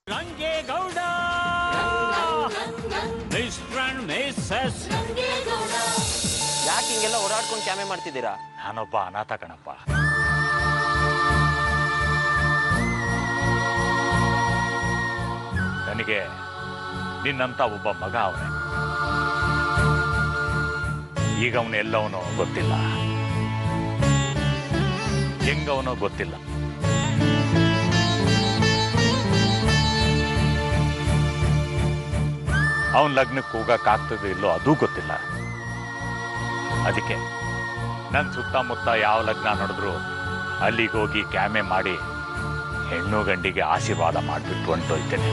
Rangegowda mister and missus ಯಾಕೆ ಹಿಂಗೆಲ್ಲ ಓಡಾಡ್ಕೊಂಡು ಕ್ಯಾಮೆ ಮಾಡ್ತಿದ್ದೀರಾ ನಾನೊಬ್ಬ ಅನಾಥ ಕಣಪ್ಪ ನನಗೆ ನಿನ್ನಂತ ಒಬ್ಬ ಮಗ ಅವನೇ ಈಗ ಅವನು ಎಲ್ಲವನೋ ಗೊತ್ತಿಲ್ಲ ಹೆಂಗವನೋ ಗೊತ್ತಿಲ್ಲ ಅವನ ಲಗ್ನಕ್ಕೆ ಹೋಗಕ್ಕಾಗ್ತದೆ ಇಲ್ಲೋ ಅದೂ ಗೊತ್ತಿಲ್ಲ ಅದಕ್ಕೆ ನನ್ನ ಸುತ್ತಮುತ್ತ ಯಾವ ಲಗ್ನ ನಡೆದ್ರು ಅಲ್ಲಿಗೆ ಹೋಗಿ ಕ್ಯಾಮೆ ಮಾಡಿ ಹೆಣ್ಣು ಗಂಡಿಗೆ ಆಶೀರ್ವಾದ ಮಾಡಿಬಿಟ್ಟು ಹೊಂಟೋಯ್ತೇನೆ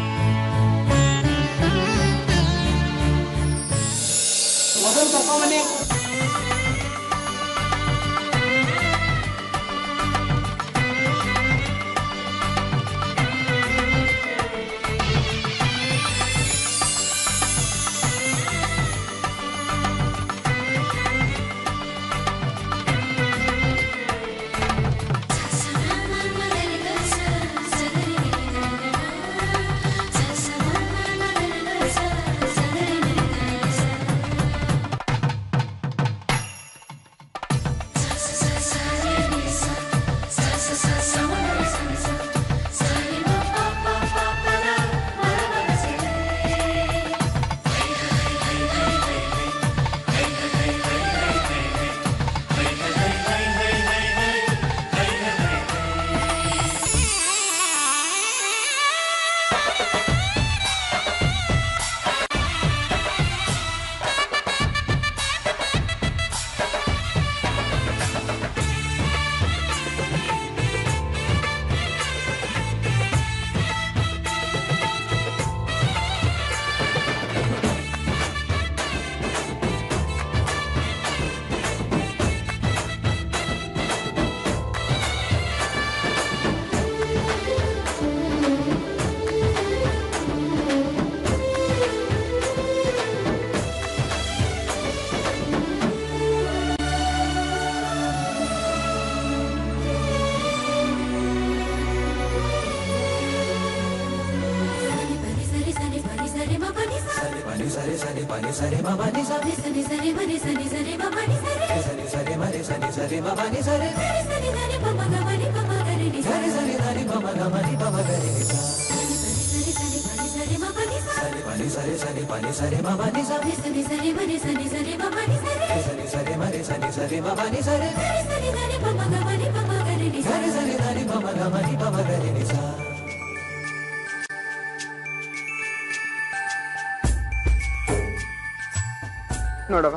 ನೋಡವ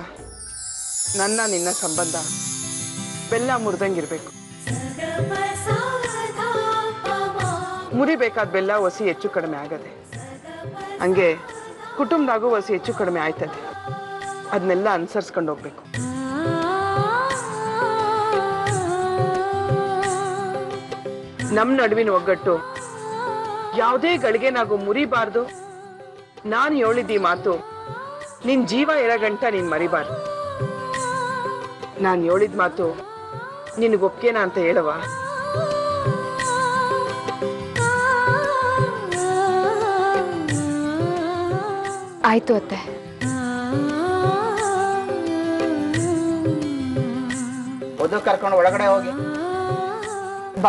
ನನ್ನ ನಿನ್ನ ಸಂಬಂಧ ಬೆಲ್ಲ ಮುರಿದಂಗಿರ್ಬೇಕು ಮುರಿಬೇಕಾದ ಬೆಲ್ಲ ಒಸಿ ಹೆಚ್ಚು ಕಡಿಮೆ ಆಗದೆ ಹಂಗೆ ಕುಟುಂಬದಾಗೂ ಒಸಿ ಹೆಚ್ಚು ಕಡಿಮೆ ಆಯ್ತದೆ ಅದನ್ನೆಲ್ಲ ಅನುಸರಿಸ್ಕೊಂಡು ಹೋಗ್ಬೇಕು ನಮ್ಮ ನಡುವಿನ ಒಗ್ಗಟ್ಟು ಯಾವುದೇ ಗಳಿಗೆನಾಗೂ ಮುರಿಬಾರ್ದು ನಾನು ಹೇಳಿದ್ದಿ ಮಾತು ನಿನ್ ಜೀವ ಇರೋ ಗಂಟ ನೀನ್ ಮರಿಬಾರ್ದು ನಾನು ಹೇಳಿದ ಮಾತು ನಿನಗೆ ಒಪ್ಕೇನಾ ಅಂತ ಹೇಳವ ಆಯ್ತು ಅತ್ತೆ ಓದು ಕರ್ಕೊಂಡು ಒಳಗಡೆ ಹೋಗಿ ಬಾ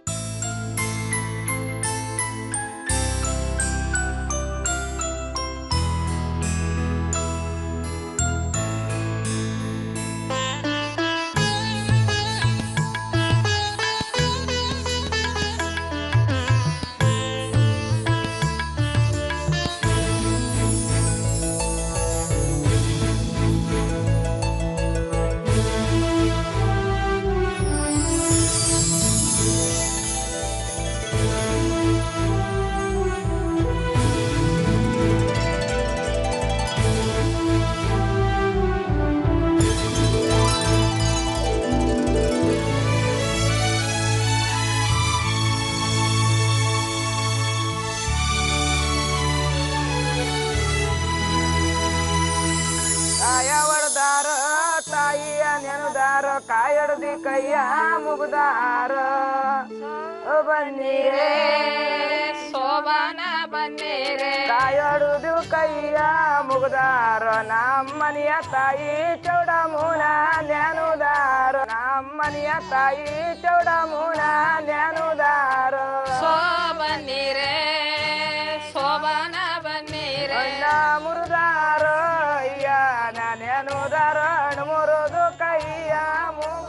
ಕಾಯ ಹೊಡೆದಾರ ತಾಯಿಯ ನೆನದಾರ ಕಾಯಡ್ದಿ ಕೈಯ ಮುಗ್ದಾರ ಬನ್ನಿರೇ ಶೋಭಾನ ಬನ್ನಿರೆ ಕಾಯೊಡುದು ಕೈಯ ಮುಗ್ದಾರ ನಮ್ಮನೆಯ ತಾಯಿ ಚೌಡಮೂನ ನ್ಯಾನುದಾರ ನಮ್ಮನೆಯ ತಾಯಿ ಚೌಡಮೂನ ನ್ಯಾನುದಾರ ಶೋ ಬನ್ನಿರೆ ಶೋಭಾನ ಬನ್ನಿರೆ ಅಣ್ಣ ಮುರುದಾರ ಅಯ್ಯ ನಾನೇನುದಾರ ಮುರುದು ಕೈಯ ಮುಗು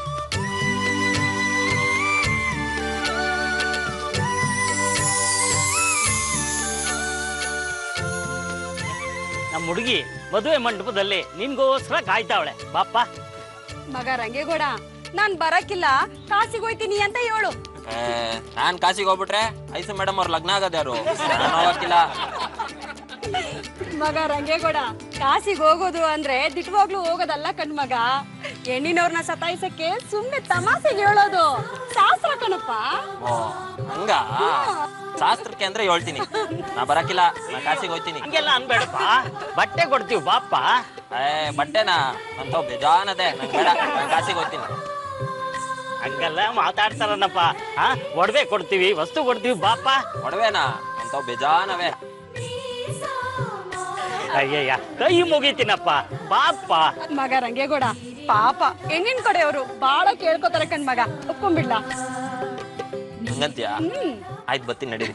ನಮ್ಮ ಹುಡುಗಿ ಮದುವೆ ಮಂಟಪದಲ್ಲಿ ನಿನ್ಗೋಸ್ಕರ ಕಾಯ್ತಾವಳೆ ಬಾಪ್ಪ ಮಗ ರಂಗೇಗೌಡ ನಾನ್ ಬರಕ್ಕಿಲ್ಲ ಕಾಸಿಗೆ ಹೋಯ್ತೀನಿ ಅಂತ ಹೇಳು ಏ, ನಾನ್ ಕಾಸಿಗೆ ಹೋಗ್ಬಿಟ್ರೆ ಐಸು ಮೇಡಮ್ ಅವ್ರ ಲಗ್ನ ಆಗದ ಯಾರು ನಾನು ಹೋಗಕ್ಕಿಲ್ಲ ಮಗ ರಂಗೇಗೌಡ ಕಾಸಿಗೆ ಹೋಗೋದು ಅಂದ್ರೆ ದಿಟ್ವಾಗ್ಲೂ ಹೋಗೋದಲ್ಲ ಕಣ್ ಮಗ ಹೆಣ್ಣಿನವ್ರನ್ನ ಸತಾಯಿಸಕ್ಕೆ ಸುಮ್ನೆ ತಮಾಸೆಗೆ ಹೇಳೋದು ಶಾಸ್ತ್ರ ಕಣಪ್ಪ ಓ ಹಂಗ ಶಾಸ್ತ್ರಕ್ಕೆ ಅಂದ್ರೆ ಹೇಳ್ತೀನಿ ನಾ ಬರಕ್ಕಿಲ್ಲ ನಾ ಕಾಸಿಗೆ ಹೋಗ್ತೀನಿ ಹಂಗೆಲ್ಲ ಅನ್ಬೇಡಪ್ಪ ಬಟ್ಟೆ ಕೊಡ್ತೀವಿ ಬಾಪ್ಪ ಏ ಬಟ್ಟೆನಾ ನಂತ ಬೇಜಾನದೆ ನಂಗೆ ಬೇಡ ನಾನು ಕಾಸಿಗೆ ಹೋಗ್ತೀನಿ ಹಂಗೆಲ್ಲ ಮಾತಾಡ್ತಾರನಪ್ಪ ಹಾ ಒಡವೆ ಕೊಡ್ತೀವಿ ವಸ್ತು ಕೊಡ್ತೀವಿ ಬಾಪ್ಪ ಒಡವೆನಾ ಅಂತ ಬೇಜಾನವೇ ಅಯ್ಯಯ್ಯ ಕೈ ಮುಗಿತೀನಪ್ಪ ಬಾಪ್ಪ ಮಗ ರಂಗೇಗೌಡ ಪಾಪ ಹೆಣ್ಣಿನ ಕಡೆಯವರು ಬಾಳ ಕೇಳ್ಕೊತಾರೆ ಕಣ್ ಮಗ ಒಪ್ಕೊಂಡ್ಬಿಡ್ಲ ಹಂಗಂತೀಯ ಆಯ್ತು ಬರ್ತೀನಿ ನಡೀರಿ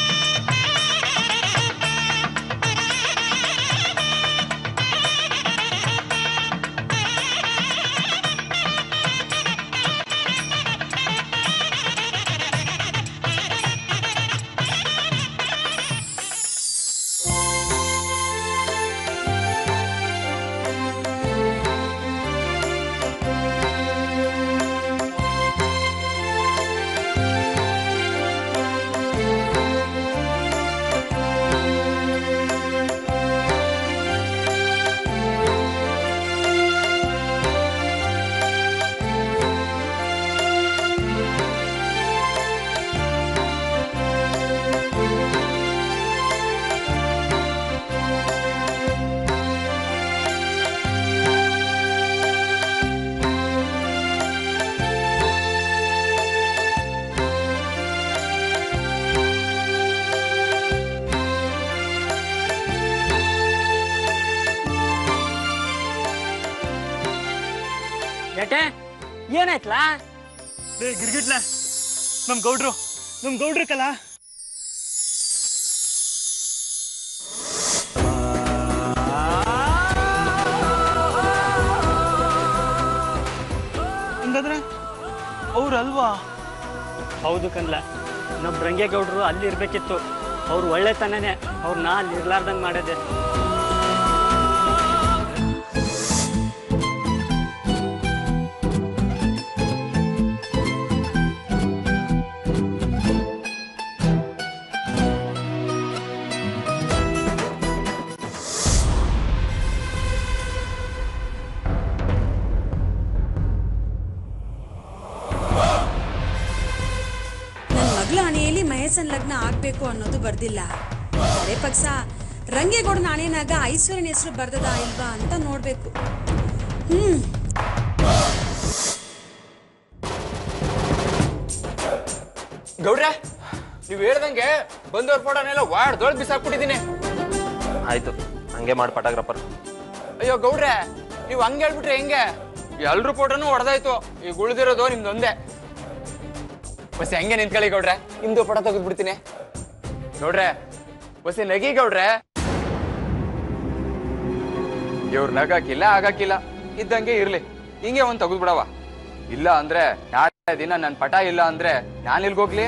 ಏಟೆ ಏನಾಯ್ತಲಾ ಗಿರ್ಗಿಟ್ಲ ನಮ್ ಗೌಡ್ರು ನಮ್ ಗೌಡ್ರು ಕಲ ಹಂಗಾದ್ರೆ ಅವ್ರಲ್ವಾ ಹೌದು ಕನ್ಲ ನಮ್ಮ ರಂಗೇಗೌಡರು ಅಲ್ಲಿ ಇರ್ಬೇಕಿತ್ತು ಅವ್ರು ಒಳ್ಳೆತನನೇ ಅವ್ರನ್ನ ಅಲ್ಲಿ ಇರ್ಲಾರ್ದಂಗ್ ಮಾಡಿದೆ ನನ್ನ ಮಗಳ ಹಣೆಯಲ್ಲಿ ಮಹೇಶನ್ ಲಗ್ನ ಆಗ್ಬೇಕು ಅನ್ನೋದು ಬರ್ದಿಲ್ಲ ಅದೇ ಪಕ್ಷ ರಂಗೇಗೌಡನ ಹಣೆನಾಗ ಐಶ್ವರ್ಯನ ಹೆಸರು ಬರ್ದದ ಇಲ್ವಾ ಅಂತ ನೋಡ್ಬೇಕು ಹ್ಮ್ ಗೌಡ್ರೆ ನೀವ್ ಹೇಳ್ದಂಗೆ ಬಂದವ್ರ ಫೋಟೋನೆಲ್ಲ ವಾಡ್ದೊಳಗ್ ಬಿಸಾಕ್ಬಿಟ್ಟಿದೀನಿ ಆಯ್ತು ಹಂಗೆ ಮಾಡಿ ಪಟಾಗ್ರಪ್ಪರ್ ಅಯ್ಯೋ ಗೌಡ್ರೆ ನೀವ್ ಹಂಗ್ ಹೇಳ್ಬಿಟ್ರೆ ಹೆಂಗೆ ಎಲ್ರು ಫೋಟೋನು ಹೊಡೆದಾಯ್ತು ಈಗ ಉಳಿದಿರೋದು ನಿಮ್ದೊಂದೇ ಬಸ್ ಹೆಂಗೆ ನಿಂತ್ಕೊಳ್ಳಿ ಗೌಡ್ರೆ ನಿಮ್ದು ಫೋಟೋ ತೆಗೆದ್ಬಿಡ್ತೀನಿ ಗೌಡ್ರೆ ಬಸ್ ನಗಿ ಗೌಡ್ರೆ ಇವ್ರ ನಗಾಕಿಲ್ಲ ಆಗಾಕಿಲ್ಲ ಇದ್ದಂಗೆ ಇರ್ಲಿ ಹಿಂಗೆ ಒಂದ್ ತೆಗೆದ್ಬಿಡವ ಇಲ್ಲ ಅಂದ್ರೆ ನಾಳೆ ದಿನ ನನ್ ಪಟ ಇಲ್ಲ ಅಂದ್ರೆ ನಾನ್ ಇಲ್ಗೋಗ್ಲಿ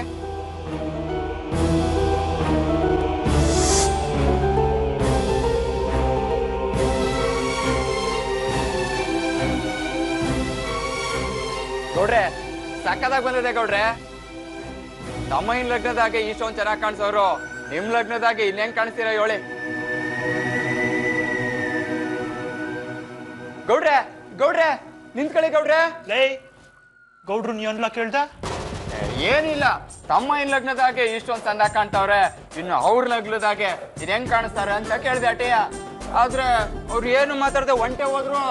ಗೌಡ್ರೆ ಸಕ್ಕದಾಗ ಬಂದಿದೆ ಗೌಡ್ರೆ ತಮ್ಮಯ್ಯನ ಲಗ್ನದಾಗೆ ಇಷ್ಟೊಂದ್ ಚೆನ್ನಾಗ್ ಕಾಣಿಸೋರು ನಿಮ್ ಲಗ್ನದಾಗೆ ಇನ್ನೇನ್ ಕಾಣಿಸ್ತೀರಾ ಹೇಳಿ ಗೌಡ್ರೆ ಗೌಡ್ರೆ ನಿಂತ್ಕೊಳ್ಳಿ ಗೌಡ್ರೆ ಲೇ ಗೌಡ್ರು ನೀ ಅನ್ಲ ಕೇಳ್ದ ಏ, ಏನಿಲ್ಲ ತಮ್ಮಯ್ಯನ ಲಗ್ನದಾಗೆ ಇಷ್ಟೊಂದ್ ಚಂದ ಕಾಣ್ತಾವ್ರೆ ಇನ್ನು ಅವ್ರ ಲಗ್ನದಾಗೆ ಇದ್ ಹೆಂಗ್ ಕಾಣಿಸ್ತಾರೆ ಅಂತ ಕೇಳ್ದೆ ಅಟೆಯ ಆದ್ರೆ ಅವ್ರು ಏನು ಮಾತಾಡ್ದೆ ಒಂಟೆ ಹೋದ್ರು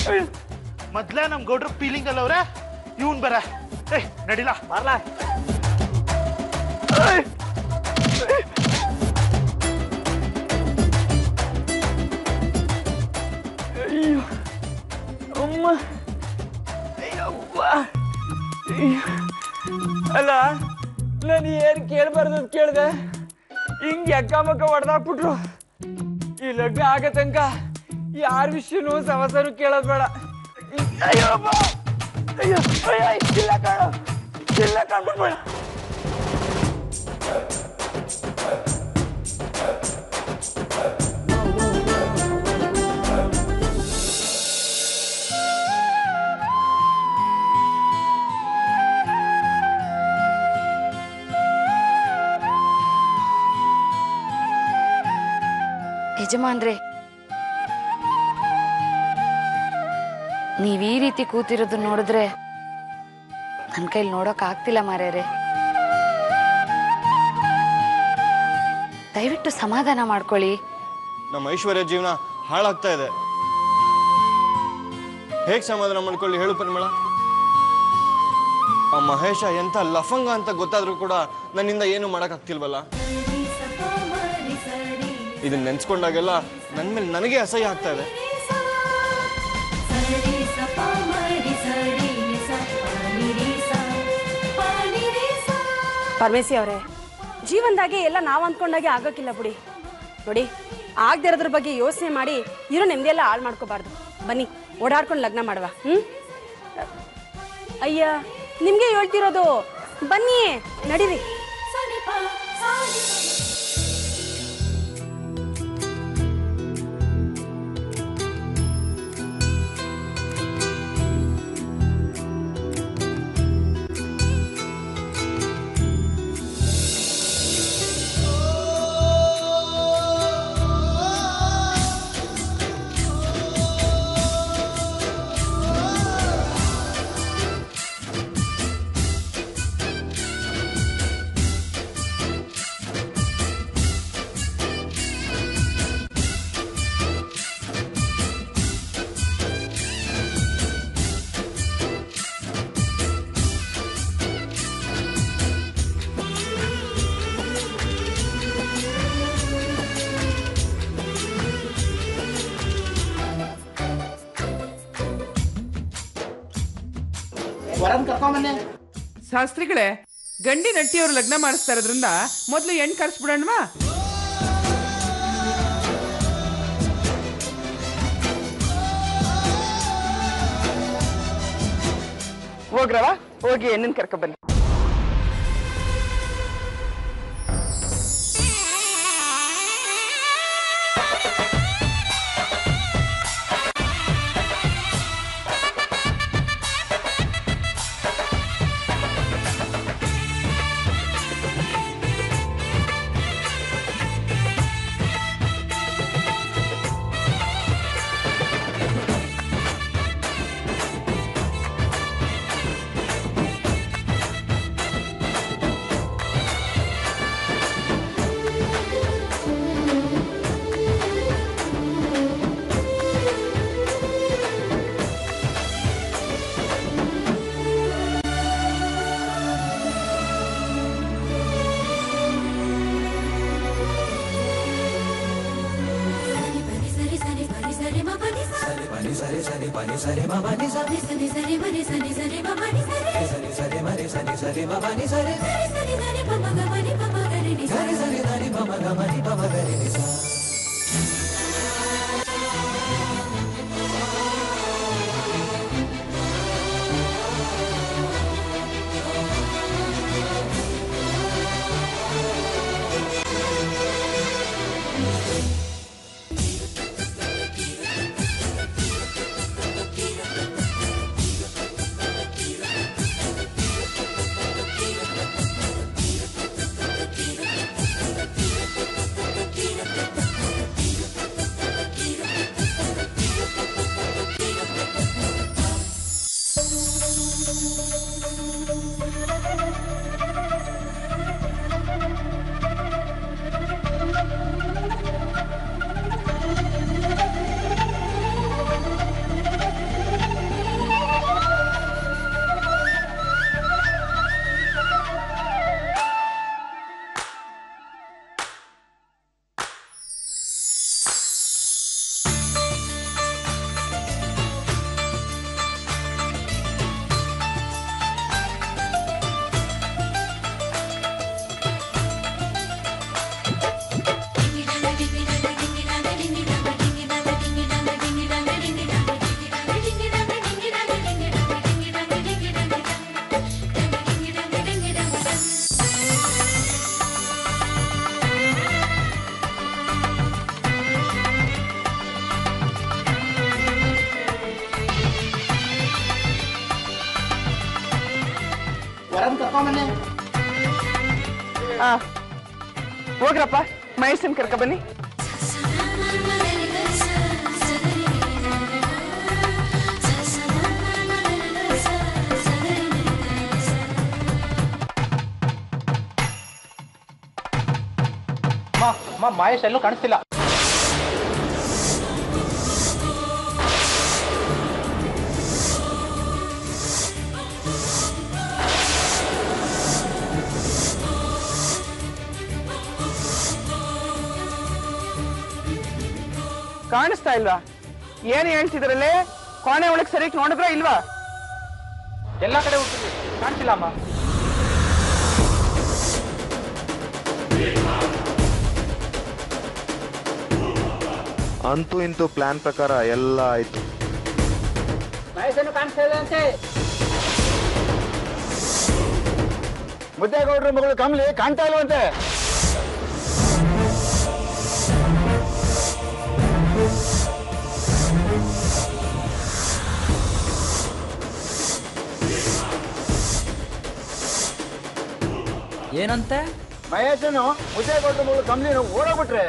ಮೊದ್ಲೇ ನಮ್ ಗೌಡ್ರು ಫೀಲಿಂಗ್ ಅಲ್ಲ ಅವ್ರೆ ಇವನ್ ಬರ ಏ ನಡಿಲ ಬರ್ಲ ಅಯ್ಯೋ ಅಮ್ಮ ಅಯ್ಯವ್ವ ಅಯ್ಯೋ. ಅಲ್ಲ ನಾನು ಏನ್ ಕೇಳ್ಬಾರ್ದು ಅಂತ ಕೇಳ್ದೆ ಹಿಂಗ್ ಎಕ್ಕ ಮಕ್ಕ ಹೊಡೆದಾಕ್ಬಿಟ್ರು ಈ ಲಗ್ನ ಆಗ ತನಕ ಯಾರ ವಿಷಯನೂ ಸಮಸ್ಯೆನೂ ಕೇಳೋದ್ ಬೇಡ ಅಯ್ಯೋ ಅಮ್ಮ. ಅಯ್ಯೋ ಅಯ್ಯೋ ಇಲ್ಲ ಕಾಣೋ ಇಲ್ಲ ಕಾಣ್ಬಿಡ್ಬೇಡ ಯಜಮಾನ್ರೆ ನೀವ್ ಈ ರೀತಿ ಕೂತಿರೋದು ನೋಡಿದ್ರೆ ನನ್ ಕೈಲಿ ನೋಡಕ್ ಆಗ್ತಿಲ್ಲ ಮಾರ್ಯಾರೆ ದಯವಿಟ್ಟು ಸಮಾಧಾನ ಮಾಡ್ಕೊಳ್ಳಿ ನಮ್ಮ ಐಶ್ವರ್ಯ ಜೀವನ ಹಾಳಾಗ್ತಾ ಇದೆ ಹೇಗ್ ಸಮಾಧಾನ ಮಾಡ್ಕೊಳ್ಳಿ ಹೇಳು ಪರಿಮಳ ಆ ಮಹೇಶ ಎಂತ ಲಫಂಗ ಅಂತ ಗೊತ್ತಾದ್ರೂ ಕೂಡ ನನ್ನಿಂದ ಏನು ಮಾಡಕ್ಕಾಗ್ತಿಲ್ವಲ್ಲ ಇದನ್ನ ನೆನ್ಸ್ಕೊಂಡಾಗೆಲ್ಲ ನನ್ ಮೇಲೆ ನನಗೆ ಅಸಹ್ಯ ಆಗ್ತಾ ಇದೆ ಪರಮೇಶಿ ಅವರೇ ಜೀವನದಾಗೆ ಎಲ್ಲ ನಾವು ಅಂದ್ಕೊಂಡಾಗೆ ಆಗೋಕ್ಕಿಲ್ಲ ಬಿಡಿ ನೋಡಿ ಆಗದಿರೋದ್ರ ಬಗ್ಗೆ ಯೋಚನೆ ಮಾಡಿ ಇರೋ ನೆಮ್ಮದಿ ಎಲ್ಲ ಹಾಳು ಮಾಡ್ಕೋಬಾರ್ದು ಬನ್ನಿ ಓಡಾಡ್ಕೊಂಡು ಲಗ್ನ ಮಾಡುವ ಹ್ಞೂ ಅಯ್ಯ ನಿಮಗೆ ಹೇಳ್ತಿರೋದು ಬನ್ನಿ ನಡೀರಿ ವರನ್ ಕರ್ಕೊಂಬನ್ನಿ ಶಾಸ್ತ್ರಿಗಳೇ ಗಂಡಿ ನಟ್ಟಿಯವರು ಲಗ್ನ ಮಾಡಿಸ್ತಾ ಇರೋದ್ರಿಂದ ಮೊದಲು ಹೆಣ್ಣು ಕರ್ಸ್ಬಿಡೋಣವಾ ಹೋಗ್ರವ ಹೋಗಿ ಹೆಣ್ಣನ್ ಕರ್ಕೊ ಬನ್ನಿ ಯಾರನ್ನ ಕರ್ಕೊಂಬನ್ನಿ ಆ ಹೋಗ್ರಪ್ಪ ಮಹೇಶನ್ ಕರ್ಕ ಬನ್ನಿ ಅಮ್ಮ ಅಮ್ಮ ಮಹೇಶ್ ಎಲ್ಲೂ ಕಾಣಿಸ್ತಿಲ್ಲ ಕಾಣಿಸ್ತಾ ಇಲ್ವಾ ಏನ್ ಹೇಳ್ತಿದ್ರಲ್ಲೇ ಕೋಣೆ ಒಳಗ್ ಸರಿಯಾಗಿ ನೋಡಿದ್ರ ಇಲ್ವಾ ಎಲ್ಲಾ ಕಡೆ ಹುಟ್ಟಿದ್ವಿ ಕಾಣಿಸ್ತಿಲ್ಲ ಅಮ್ಮ ಅಂತೂ ಇಂತೂ ಪ್ಲಾನ್ ಪ್ರಕಾರ ಎಲ್ಲ ಆಯ್ತು ಮಹೇಶನ್ನು ಕಾಣಿಸ್ತಾ ಇದೆ ಅಂತೆ ಮುದ್ದೇಗೌಡ್ರ ಮಗಳು ಕಮಲಿ ಕಾಣ್ತಾ ಇಲ್ವಂತೆ ಏನಂತೆ ಮಹೇಶನು ಮುದ್ದೇಗೌಡ್ರ ಮಗಳು ಕಮಲಿನ ಓಡೋಗ್ಬಿಟ್ರೆ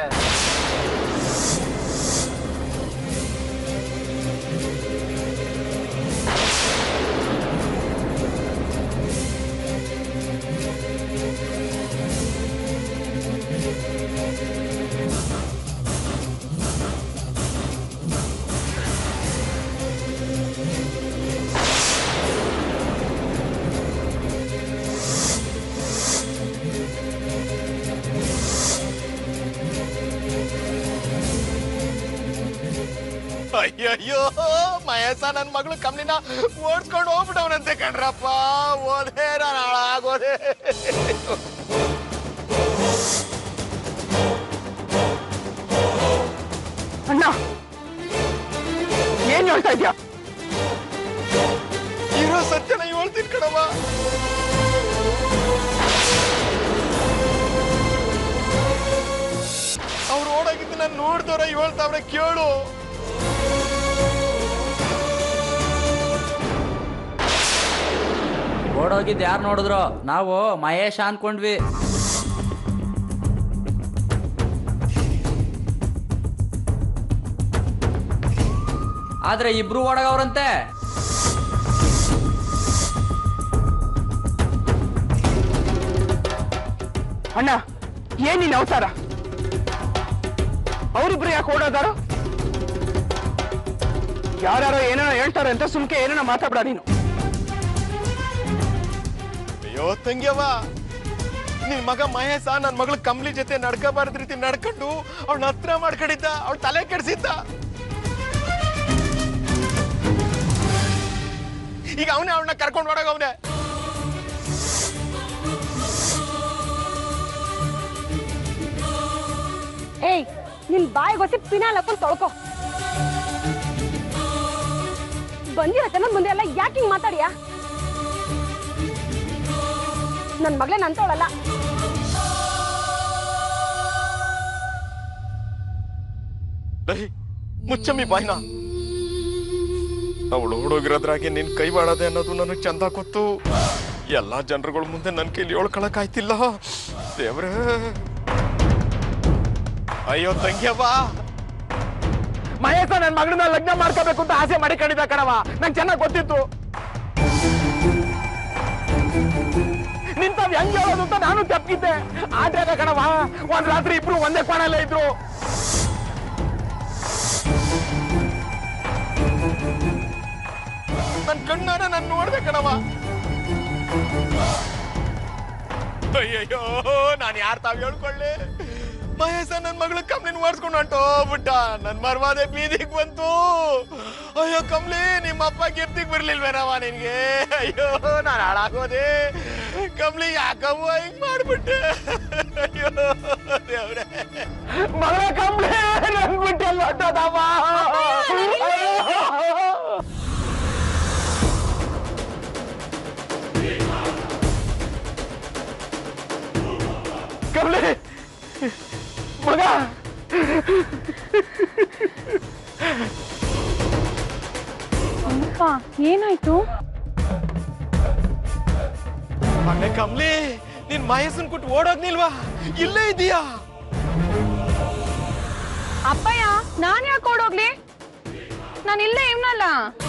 ಅಯ್ಯಯ್ಯೋ ಮಹೇಶ ನನ್ನ ಮಗಳು ಕಮ್ಲಿನ ಓಡ್ಸ್ಕೊಂಡು ಹೋಗ್ಬಿಟ್ಟವನಂತೆ ಕಣ್ರಪ್ಪ ಓದೇ ನಾನು ಹಾಳಾಗೋದೆ ಅಣ್ಣ ಏನ್ ಹೇಳ್ತಾ ಇದ್ಯಾ ಇರೋ ಸತ್ಯನ ಹೇಳ್ತೀನಿ ಕಣವ ಅವ್ರು ಓಡಾಗಿದ್ದು ನಾನು ನೋಡ್ದವ್ರ ಹೇಳ್ತಾವ್ರೆ ಕೇಳು ಓಡೋಗಿದ್ ಯಾರು ನೋಡಿದ್ರು ನಾವು ಮಹೇಶ ಅನ್ಕೊಂಡ್ವಿ ಆದ್ರೆ ಇಬ್ರು ಓಡಗವ್ರಂತೆ ಅಣ್ಣ ಏನ್ ನಿನ್ನ ಅವತಾರ ಅವರಿಬ್ರು ಯಾಕೆ ಓಡೋದಾರು ಯಾರ್ಯಾರೋ ಏನೇನೋ ಹೇಳ್ತಾರೆ ಅಂತ ಸುಮ್ಕೆ ಏನೇನೋ ಮಾತಾಡ್ಬೇಡ ನೀನು ಅಯ್ಯೋ ತಂಗ್ಯವ ನಿನ್ ಮಗ ಮಹೇಶ ನನ್ ಮಗಳು ಕಮ್ಲಿ ಜೊತೆ ನಡ್ಕಬಾರ್ದ ರೀತಿ ನಡ್ಕೊಂಡು ಅವ್ನ ಹತ್ರ ಮಾಡ್ಕೊಂಡಿದ್ದ ಅವ್ಳ ತಲೆ ಕೆಡ್ಸಿದ್ದ ಈಗ ಅವನೇ ಅವಳನ್ನ ಕರ್ಕೊಂಡು ಹೊಡಗ ಅವನೇ ಏಯ್ ನಿನ್ ಬಾಯಿ ಗೊತ್ತಿ ಪಿನಾಲ್ ಹಾಕೊಂಡು ತೊಳ್ಕೊ ಬಂದಿರೋ ಜನ ಮುಂದೆ ಎಲ್ಲ ಯಾಕೆ ಹಿಂಗ್ ಮಾತಾಡಿಯಾ ನನ್ ಮಗಳೇ ನಂತವಳಲ್ಲ ಮುಚ್ಚಮ್ಮಿ ಬಾಯ್ನ ಅವಳು ಹುಡುಗಿರೋದ್ರಾಗೆ ನಿನ್ ಕೈ ಬಾಡದೆ ಅನ್ನೋದು ನನಗೆ ಚಂದ ಗೊತ್ತು ಎಲ್ಲಾ ಜನರುಗಳ ಮುಂದೆ ನನ್ನ ಕೈಲಿ ಹೇಳ್ಕೊಳಕ್ ಆಯ್ತಿಲ್ಲ ದೇವ್ರೇ ಅಯ್ಯೋ ತಂಗ್ಯವ್ವ ಮಹೇಶ ನನ್ನ ಮಗಳನ್ನ ಲಗ್ನ ಮಾಡ್ಕೋಬೇಕು ಅಂತ ಆಸೆ ಮಾಡಿಕೊಂಡಿದ್ದ ಕಣವ ನಂಗೆ ಚೆನ್ನಾಗಿ ಗೊತ್ತಿತ್ತು ನಿಂತಾವ್ ಹೆಂಗ್ ಹೇಳೋದು ಅಂತ ನಾನು ತಪ್ಪಿದ್ದೆ ಆದ್ರೆ ಕಣವ ಒಂದ್ ರಾತ್ರಿ ಇಬ್ರು ಒಂದೇ ಕೋಣಲ್ಲೇ ಇದ್ರು ನನ್ ಕಣ್ಣಾರ ನಾನು ನೋಡ್ದೆ ಕಣವ ಅಯ್ಯಯ್ಯೋ ನಾನು ಯಾರು ತಾವ್ ಹೇಳ್ಕೊಳ್ಳಿ ಮಹೇಶ ನನ್ ಮಗಳು ಕಮ್ಲಿನ ಓಡಿಸ್ಕೊಂಡು ಹೊಂಟೋಗ್ಬಿಟ್ಟ ನನ್ ಮರ್ವಾದೆ ಬೀದಿಗೆ ಬಂತು ಅಯ್ಯೋ ಕಮ್ಲಿ ನಿಮ್ಮ ಅಪ್ಪ ಗಿರ್ತಿಗ್ ಬರ್ಲಿಲ್ವೇನವ ನಿನ್ಗೆ ಅಯ್ಯೋ ನಾನು ಹಾಳಾಗೋದೆ ಕಮ್ಲಿ ಯಾಕವ್ವ ಹಿಂಗ್ ಮಾಡ್ಬಿಟ್ಟೆ ಅಯ್ಯೋ ದೇವ್ರೆ ಮಗಳ ಕಂಬ್ಳೆ ನನ್ ಬಿಟ್ಟೆಲ್ಲ ಹೊಟ್ಟೋದವ ಕಂಬ್ಳೆ ಮಗ ಏನಾಯ್ತು ಅಣ್ಣ ಕಮ್ಲಿ ನೀನ್ ಮಹೇಶನ್ ಕೊಟ್ಟು ಓಡೋಗ್ನಿಲ್ವಾ ಇಲ್ಲೇ ಇದೀಯಾ ಅಪ್ಪಯ್ಯ ನಾನ್ ಯಾಕೆ ಓಡೋಗ್ಲಿ ನಾನು ಇಲ್ಲೇ ಇವ್ನಲ್ಲ